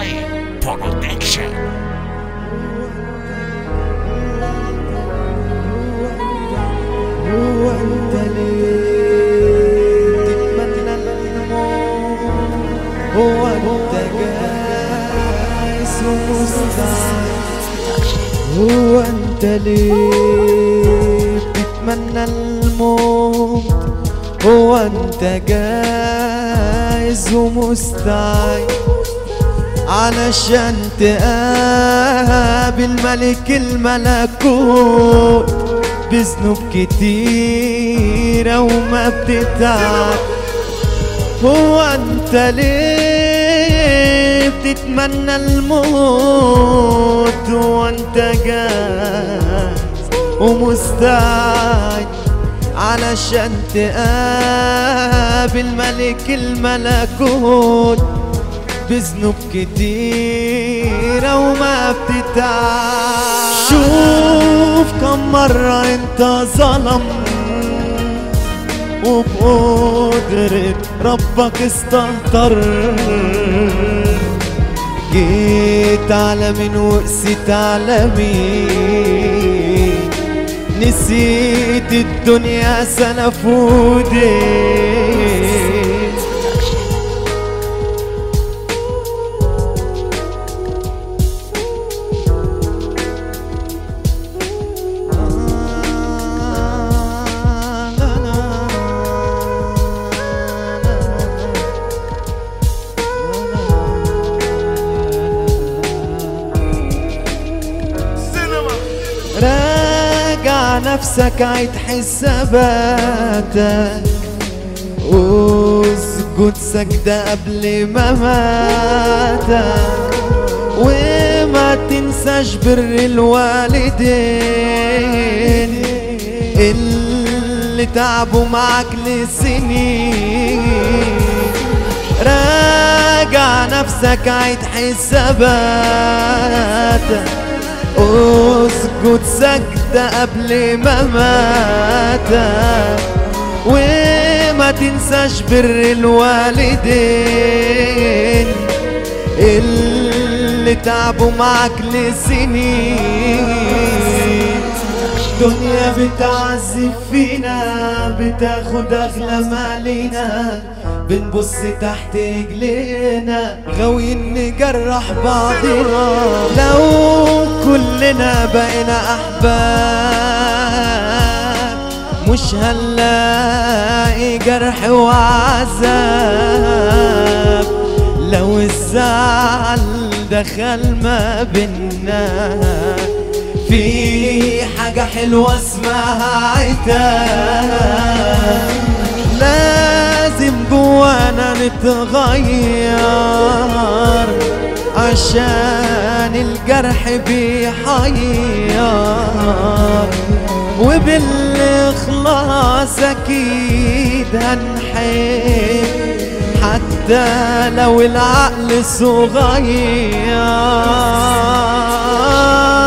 علي برودكشن هو انت ليه تتمنى الموت هو انت جايز ومستعد هو انت ليه بتتمنى الموت هو انت جايز ومستعد علشان تقابل ملك الملكوت بذنوب كتيرة وما بتتعب هو انت ليه بتتمنى الموت هو انت جاهز ومستعد علشان تقابل ملك الملكوت بذنوب كتيرة وما بتتعب شوف كم مرة انت ظلم وبقدرة ربك استهتر جيت على مين وقست على مين نسيت الدنيا سلف ودين راجع نفسك عيد حساباتك واسجد سجدة قبل ما ماتك وما تنساش بر الوالدين اللي تعبوا معاك لسنين راجع نفسك عيد حساباتك اسجد سجدة قبل ما ماتك وما تنساش بر الوالدين اللي تعبوا معاك لسنين دنيا بتعذب فينا بتاخد اغلى مالينا بنبص تحت رجلينا غاويين نجرح بعضنا لو كلنا بقينا احباب مش هنلاقي جرح وعذاب لو الزعل دخل ما بينا في حاجة حلوة اسمها عتاب لازم جوانا نتغير عشان الجرح بيحير وبالإخلاص أكيد هنحب حتى لو العقل صغير